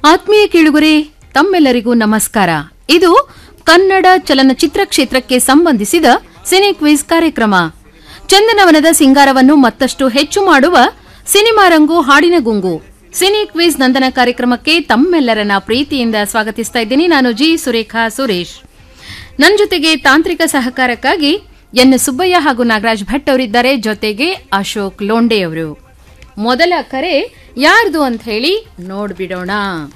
ಆತ್ಮೀಯ ಕೇಳುಗರೆ ತಮ್ಮೆಲ್ಲರಿಗೂ ನಮಸ್ಕಾರ ಇದು ಕನ್ನಡ ಚಲನಚಿತ್ರ ಕ್ಷೇತ್ರಕ್ಕೆ ಸಂಬಂಧಿಸಿದ ಸಿನಿ ಕ್ವಿಜ್ ಕಾರ್ಯಕ್ರಮ ಚಂದನವನದ ಸಿಂಗಾರವನ್ನು ಮತ್ತಷ್ಟು ಹೆಚ್ಚು ಮಾಡುವ ಸಿನಿಮಾ ರಂಗು ಹಾಡಿನ ಗುಂಗು ಸಿನಿ ಕ್ವಿಜ್ ನಂದನ ಕಾರ್ಯಕ್ರಮಕ್ಕೆ ತಮ್ಮೆಲ್ಲರನ್ನ ಪ್ರೀತಿಯಿಂದ ಸ್ವಾಗತಿಸ್ತಾ ಇದ್ದೀನಿ ನಾನು ಜಿ ಸುರೇಖಾ ಸುರೇಶ್ ನನ್ನ ಜೊತೆಗೆ ತಾಂತ್ರಿಕ ಸಹಕಾರಕ್ಕಾಗಿ ಎನ್ ಸುಬ್ಬಯ್ಯ ಹಾಗೂ ನಾಗರಾಜ್ ಭಟ್ ಅವರಿದ್ದಾರೆ ಜೊತೆಗೆ ಅಶೋಕ್ ಲೋಂಡೆ ಅವರು ಮೊದಲ ಕರೆ ಯಾರ್ದು ಅಂತ ಹೇಳಿ ನೋಡ್ಬಿಡೋಣ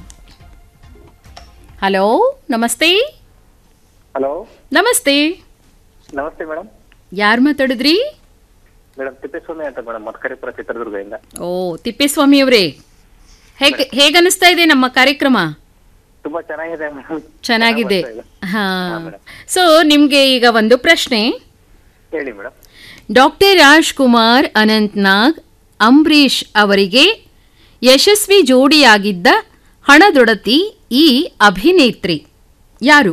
ಹಲೋ ನಮಸ್ತೆ ಹಲೋ ನಮಸ್ತೆ ನಮಸ್ತೆ ಮೇಡಮ್ ಯಾರು ಮಾತಾಡಿದ್ರಿ ಮೇಡಮ್ ತಿಪ್ಪೇಸ್ವಾಮಿ ಅಂತ ಮೇಡಮ್ ಮತ್ಕರಿಪುರ ಚಿತ್ರದುರ್ಗದಿಂದ ಓ ತಿಪ್ಪೇಸ್ವಾಮಿ ಅವರೇ ಹೇಗೆ ಹೇಗನ್ನಿಸ್ತಾ ಇದೆ ನಮ್ಮ ಕಾರ್ಯಕ್ರಮ ತುಂಬಾ ಚೆನ್ನಾಗಿದೆ ಮೇಡಮ್ ಚೆನ್ನಾಗಿದೆ ಹಾ ಮೇಡಮ್. ಸೊ ನಿಮ್ಗೆ ಈಗ ಒಂದು ಪ್ರಶ್ನೆ ಹೇಳಿ ಮೇಡಮ್ ಡಾಕ್ಟರ್ ರಾಜ್ಕುಮಾರ್ ಅನಂತ್ನಾಗ್ ಅಂಬರೀಷ್ ಅವರಿಗೆ ಯಶಸ್ವಿ ಜೋಡಿಯಾಗಿದ್ದ ಹಣದೊಡತಿ ಈ ಅಭಿನೇತ್ರಿ ಯಾರು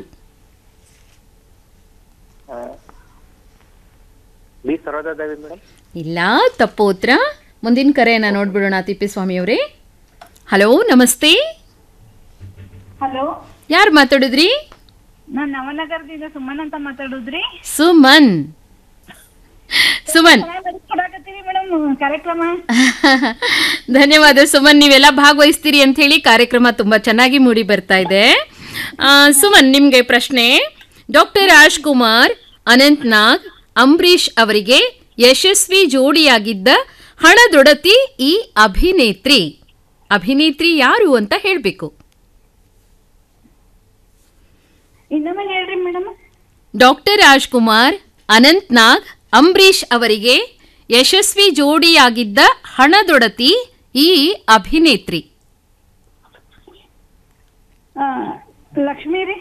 ಬಿ ಸರೋಜಾದೇವಿ ಮೇಡಮ್ ಇಲ್ಲ ತಪ್ಪು ಉತ್ತರ ಮುಂದಿನ ಕರೆಯನ್ನ ನೋಡ್ಬಿಡೋಣ ತಿಪ್ಪೇಸ್ವಾಮಿ ಅವರೇ ಹಲೋ ನಮಸ್ತೆ ಹಲೋ ಯಾರು ಮಾತಾಡಿದ್ರಿ ನಾನ್ ನವನಗರದಿಂದ ಸುಮನ್ ಅಂತ ಮಾತಾಡುದ್ರಿ ಸುಮನ್ ಸುಮನ್ ಕೊಡಾಕತ್ತೀರಿ ಮೇಡಮ್ ಕಾರ್ಯಕ್ರಮ ಧನ್ಯವಾದ ಸುಮನ್ ನೀವೆಲ್ಲ ಭಾಗವಹಿಸ್ತೀರಿ ಅಂತ ಹೇಳಿ ಕಾರ್ಯಕ್ರಮ ತುಂಬಾ ಚೆನ್ನಾಗಿ ಮೂಡಿ ಬರ್ತಾ ಇದೆ ಆ, ಸುಮನ್ ನಿಮ್ಗೆ ಪ್ರಶ್ನೆ ಡಾಕ್ಟರ್ ರಾಜ್ಕುಮಾರ್ ಅನಂತ್ನಾಗ್ ಅಂಬರೀಷ್ ಅವರಿಗೆ ಯಶಸ್ವಿ ಜೋಡಿಯಾಗಿದ್ದ ಹಣದೊಡತಿ ಈ ಅಭಿನೇತ್ರಿ ಅಭಿನೇತ್ರಿ ಯಾರು ಅಂತ ಹೇಳ್ಬೇಕು ಇನ್ನೊಮ್ಮೆ ಹೇಳ್ರಿ ಮೇಡಮ್ ಡಾಕ್ಟರ್ ರಾಜ್ಕುಮಾರ್ ಅನಂತ್ನಾಗ್ ಅಂಬರೀಷ್ ಅವರಿಗೆ ಯಶಸ್ವಿ ಜೋಡಿಯಾಗಿದ್ದ ಹಣದೊಡತಿ ಈ ಅಭಿನೇತ್ರಿ ಲಕ್ಷ್ಮೀ ರೀ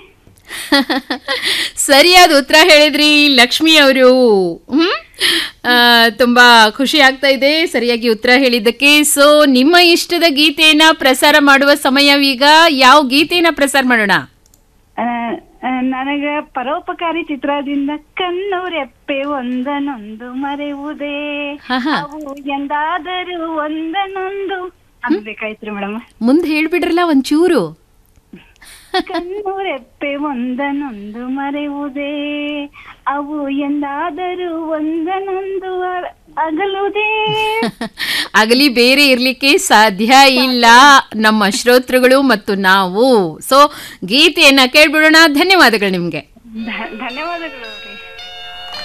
ಸರಿಯಾದ ಉತ್ತರ ಹೇಳಿದ್ರಿ ಲಕ್ಷ್ಮಿ ಅವರು ಹ್ಮ್ ಆ, ತುಂಬಾ ಖುಷಿ ಆಗ್ತಾ ಇದೆ ಸರಿಯಾಗಿ ಉತ್ತರ ಹೇಳಿದ್ದಕ್ಕೆ ಸೊ ನಿಮ್ಮ ಇಷ್ಟದ ಗೀತೆಯನ್ನ ಪ್ರಸಾರ ಮಾಡುವ ಸಮಯವೀಗ ಯಾವ ಗೀತೆಯನ್ನ ಪ್ರಸಾರ ಮಾಡೋಣ ಆ, ಆ, ನನಗ ಪರೋಪಕಾರಿ ಚಿತ್ರದಿಂದ ಕಣ್ಣು ರೆಪ್ಪೆ ಒಂದನೊಂದು ಮರೆಯುವುದೇ ಹಾ, ಹಾ. ಅವು ಎಂದಾದರೂ ಒಂದನೊಂದು ಅನ್ಬೇಕಾಯ್ತ್ರಿ ಮೇಡಮ್ ಮುಂದೆ ಹೇಳ್ಬಿಡ್ರಲ್ಲ ಒಂಚೂರು ಕಣ್ಣು ರೆಪ್ಪೆ ಒಂದನೊಂದು ಮರೆಯುವುದೇ ಅವು ಎಂದಾದರೂ ಒಂದನೊಂದು ಅ- ಅಗಲುವುದೇ ಆಗಲಿ ಬೇರೆ ಇರ್ಲಿಕ್ಕೆ ಸಾಧ್ಯ ಇಲ್ಲ ನಮ್ಮ ಶ್ರೋತೃಗಳು ಮತ್ತು ನಾವು ಸೊ ಗೀತೆಯನ್ನ ಕೇಳ್ಬಿಡೋಣ ಧನ್ಯವಾದಗಳು ನಿಮ್ಗೆ ಧ- ಧನ್ಯವಾದಗಳು